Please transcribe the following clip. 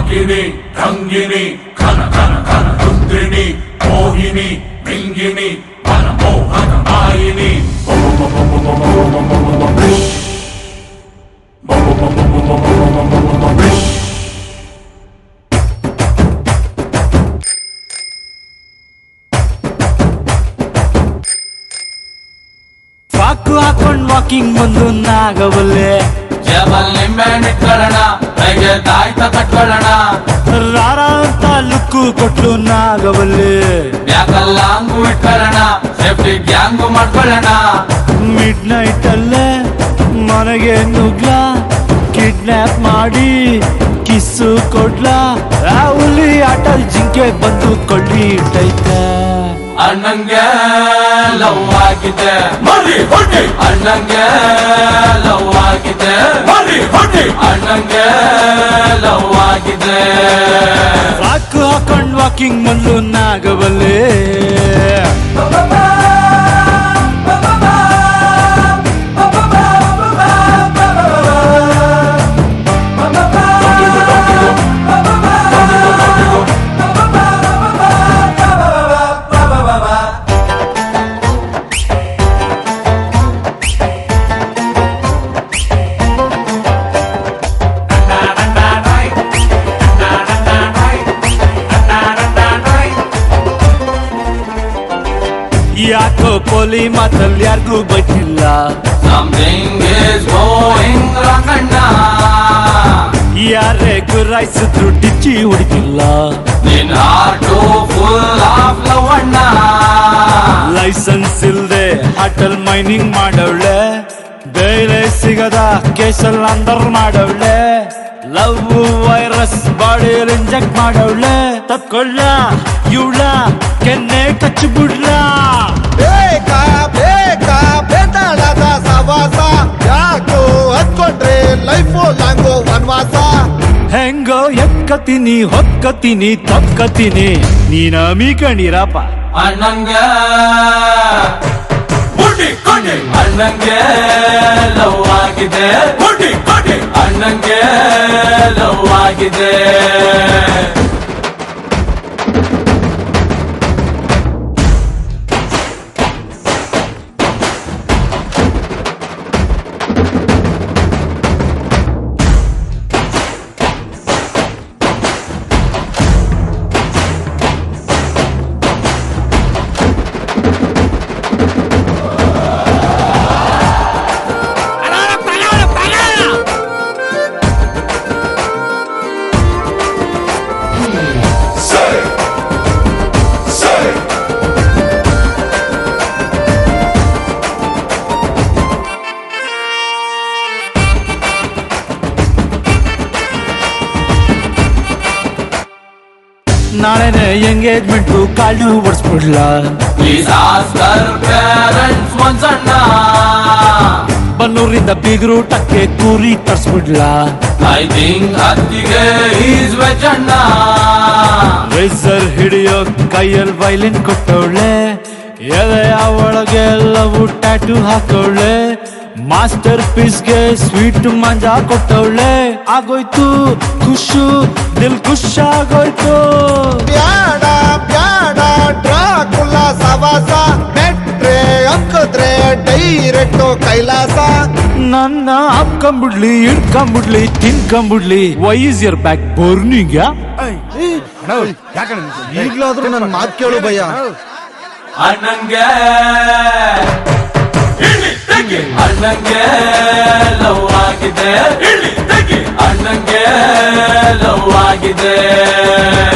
ರಂಗಿಣಿ ರಂಗಿಣಿ ಘನ ಘನ ಘನ ರುದ್ರಿಣಿ ಮೋಹಿನಿ ಮಿಂಗಿಣಿ ಮನ ಮೋಹನ ಮಾಯಿನಿ ಸಾಕು ಹಾಕೊಂಡ್ ವಾಕಿಂಗ್ ಬಂದು ನಾಗವಲ್ಲೆ ಜೇಬಲ್ ನಿಂಬೆ ಇಟ್ಕೊಳ್ಳೋಣ ಕೈಗೆ ತಾಯ್ತ ಕಟ್ಕೊಳ್ಳೋಣ ರಾರ ಅಂತ ಲುಕ್ಕು ಕೊಟ್ಲು ನಾಗವಲ್ಲೆ ಬ್ಯಾಕಲ್ಲ ಹಂಗು ಇಟ್ಕೊಳ್ಳೋಣ ಸೇಫ್ಟಿ ಗ್ಯಾಂಗು ಮಾಡ್ಕೊಳ್ಳೋಣ ಮಿಡ್ ನೈಟ್ ಅಲ್ಲೇ ಮನೆಗೆ ನುಗ್ಲ ಕಿಡ್ನಾಪ್ ಮಾಡಿ ಕಿಸ್ಸು ಕೊಡ್ಲ ಆ ಹುಲಿ ಆಟಲ್ ಜಿಂಕೆ ಬಂದು ಕೊಳ್ಳಿ ಇಟ್ಟೈತೆ ಅಣ್ಣಂಗೆ ಲವ್ ಆಗಿದೆ ಮರಿ ಹೊಡಿ ಅಣ್ಣಂಗೆ ಲವ್ ಆಗಿದೆ ಮರಿ ಹೊಡಿ ಅಣ್ಣಂಗೆ ಲವ್ ಆಗಿದೆ ಸಾಕು ಹಾಕೊಂಡ್ ವಾಕಿಂಗ್ ಬಂದು ನಾಗವಲ್ಲೆ ಯಾಕೋ ಪೋಲಿ ಮಾತಲ್ಲಿ ಯಾರಿಗೂ ಬೈತಿಲ್ಲ ಸಮಥಿಂಗ್ ಇಸ್ ಗೋಯಿಂಗ್ ರಾಂಗ್ ಅಣ್ಣ ಯಾರೇ ಗುರಾಯಿಸಿದ್ರು ಡಿಚ್ಚಿ ಹೊಡಿತಿಲ್ಲ ನಿನ್ ಹಾರ್ಟು ಫುಲ್ ಆಫ್ ಲವ್ ಅಣ್ಣ ಲೈಸೆನ್ಸ್ ಇಲ್ದೆ ಹಾಟಲ್ ಮೈನಿಂಗ್ ಮಾಡವಳೆ ಬೇರೆ ಸಿಗದ ಕೇಸಲ್ ಅಂದರ್ ಮಾಡವಳೆ ಲವ್ ವೈರಸ್ ಬಾಡಿಯಲ್ಲಿ ಇಂಜೆಕ್ಟ್ ಮಾಡವಳೆ ತಪ್ಕೊಳ್ಳ ಇವಳ ಕೆನ್ನೆ ಕಚ್ಚಿಬಿಡ್ಲ ಬೇಕಾ ಬೇಕಾ ಬೇತಾಳದ ಸವಾಸ ಯಾಕೋ ಹತ್ಕೊಂಡ್ರೆ ಲೈಫು ಲಾಂಗು ವನವಾಸ ಹೆಂಗೋ ಎಕ್ಕತೀನಿ ಹೊಕ್ಕತೀನಿ ತಕ್ಕತೀನಿ ನೀನ ಮೀಕಣಿರಪ್ಪ ಅಣ್ಣಂಗೆ ಬುಡ್ಡಿ ಕೊಡಿ ಅಣ್ಣಂಗೆ ಲವ್ ಆಗಿದೆ ಬುಡ್ಡಿ ಕೊಡಿ ಅಣ್ಣಂಗೆ ಲವ್ ಆಗಿದೆ ನಾಳೆನೆ ಎಂಗೇಜ್ಮೆಂಟ್ ಕಾಳು ಓಡಿಸ್ಬಿಡ್ಲ ಪ್ಲೀಸ್ ಆಸ್ಕರ್ ಪೇರೆಂಟ್ಸ್ ಒಂದ್ಸಣ್ಣ ಬನ್ನೂರಿಂದ ಬೀಗರು ಟಕ್ಕೆ ಕೂರಿ ತರ್ಸ್ಬಿಡ್ಲ ಐ ಥಿಂಕ್ ಹತ್ತಿಗೆ ಈಸ್ ವೆಜ್ ಅಣ್ಣ ರೇಸರ್ ಹಿಡಿಯೋ ಕೈಯಲ್ಲಿ ವೈಲಿನ್ ಕೊಟ್ಟವಳೆ ಎದೆಯ ಒಳಗೆ ಎಲ್ಲವೂ ಟ್ಯಾಟು ಹಾಕವಳೆ ಮಾಸ್ಟರ್ ಪೀಸ್ಗೆ ಸ್ವೀಟ್ ಮಂಜಾ ಕೊಟ್ಟವಳೆ ಆಗೋಯ್ತು ಖುಷು ದಿಲ್ ಖುಷ್ ಆಗೋಯ್ತು ಬ್ಯಾಡ ಬ್ಯಾಡ ಡ್ರಾಕುಲ ಸವಾಸ ಮೆಟ್ರೆ ಅಂಕದ್ರೆ ಡೈರೆಕ್ಟ್ ಕೈಲಾಸ ನನ್ನ ಹಾಕೊಂಬಿಡ್ಲಿ ಇಡ್ಕೊಂಬಿಡ್ಲಿ ತಿನ್ಕೊಂಬಿಡ್ಲಿ why is your back burning ಈಗ್ಲಾದ್ರೂ ನನ್ ಮಾತ್ ಕೇಳು ಭಯ್ಯ ಅಣ್ಣಂಗೆ ಇಳಿ ತೆಗಿ ಅಣ್ಣಂಗೆ ಲವ್ ಆಗಿದೆ ಇಳಿ ತೆಗಿ ಅಣ್ಣಂಗೆ ಲವ್ ಆಗಿದೆ